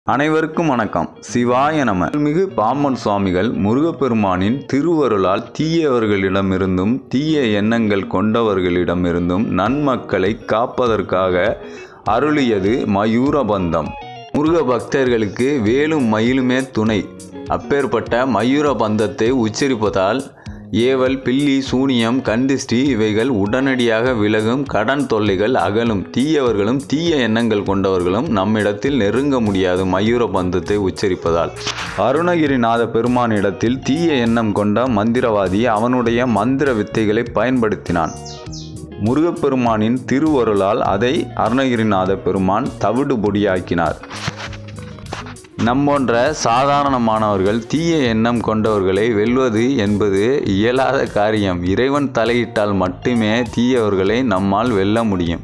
அனைவருக்கும் வணக்கம் சிவாய நம மிகு பாம்பன் சுவாமிகள் முருகப்பெருமானின் திருவருளால் தீயவர்களிடமிருந்தும் தீய எண்ணங்கள் கொண்டவர்களிடமிருந்தும் நன்மக்களை காப்பதற்காக அருளியது மயூரபந்தம் முருக பக்தர்களுக்கு வேலும் மயிலுமே துணை அப்பேற்பட்ட மயூரபந்தத்தை உச்சரிப்பதால் ஏவல் பில்லி சூனியம் கண்டிஷ்டி இவைகள் உடனடியாக விலகும் கடன் தொல்லைகள் அகலும் தீயவர்களும் தீய எண்ணங்கள் கொண்டவர்களும் நம்மிடத்தில் நெருங்க முடியாது மயூர பந்தத்தை உச்சரிப்பதால் அருணகிரிநாத பெருமானிடத்தில் தீய எண்ணம் கொண்ட மந்திரவாதி அவனுடைய மந்திர வித்தைகளை பயன்படுத்தினான் முருகப்பெருமானின் திருவருளால் அதை அருணகிரிநாத பெருமான் தவிடு பொடியாக்கினார் நம்மோன்ற சாதாரணமானவர்கள் தீய எண்ணம் கொண்டவர்களை வெல்வது என்பது இயலாத காரியம் இறைவன் தலையிட்டால் மட்டுமே தீயவர்களை நம்மால் வெல்ல முடியும்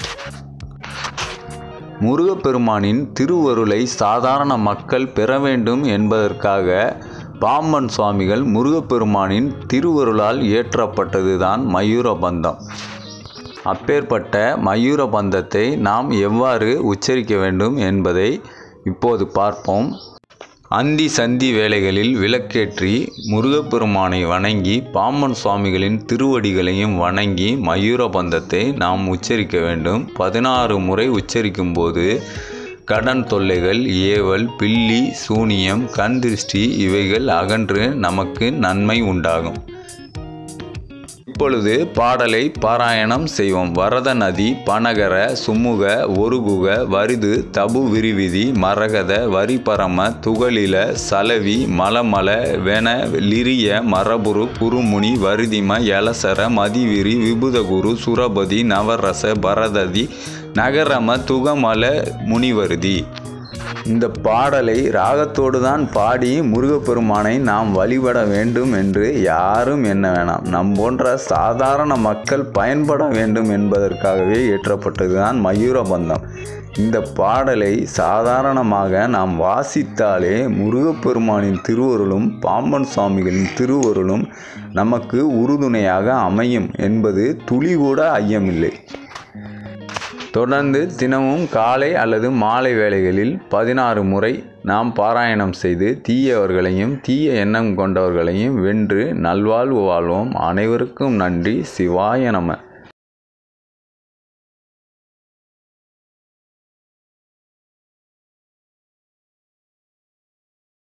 முருகப்பெருமானின் திருவருளை சாதாரண மக்கள் பெற வேண்டும் என்பதற்காக பாம்பன் சுவாமிகள் முருகப்பெருமானின் திருவருளால் இயற்றப்பட்டதுதான் மயூரபந்தம் அப்பேற்பட்ட மயூரபந்தத்தை நாம் எவ்வாறு உச்சரிக்க வேண்டும் என்பதை இப்போது பார்ப்போம் அந்தி சந்தி வேளைகளில் விளக்கேற்றி முருகப்பெருமானை வணங்கி பாம்பன் சுவாமிகளின் திருவடிகளையும் வணங்கி மயூரபந்தத்தை நாம் உச்சரிக்க வேண்டும் பதினாறு முறை உச்சரிக்கும் போது கடன் தொல்லைகள் ஏவல் பில்லி சூனியம் கண் திருஷ்டி இவைகள் அகன்று நமக்கு நன்மை உண்டாகும் இப்பொழுது பாடலை பாராயணம் செய்வோம் வரத நதி பனகர சுமுக ஒருகுக வரிது தபு விரிவிதி மரகத வரிபரம துகளில சலவி மலமல வென லிரிய மரபுரு குருமுனி வரிதிம யலசர மதிவிரி விபுதகுரு சுரபதி நவரச பரததி நகரம துகமல முனிவருதி இந்த பாடலை ராகத்தோடு தான் பாடி முருகப்பெருமானை நாம் வழிபட வேண்டும் என்று யாரும் எண்ண வேணாம் நம் போன்ற சாதாரண மக்கள் பயன்பட வேண்டும் என்பதற்காகவே இயற்றப்பட்டதுதான் மயூரபந்தம் இந்த பாடலை சாதாரணமாக நாம் வாசித்தாலே முருகப்பெருமானின் திருவருளும் பாம்பன் சுவாமிகளின் திருவருளும் நமக்கு உறுதுணையாக அமையும் என்பது துளி கூட ஐயமில்லை தொடர்ந்து தினமும் காலை அல்லது மாலை வேளைகளில் பதினாறு முறை நாம் பாராயணம் செய்து தீயவர்களையும் தீய எண்ணம் கொண்டவர்களையும் வென்று நல்வாழ்வு வாழ்வோம் அனைவருக்கும் நன்றி சிவாய நம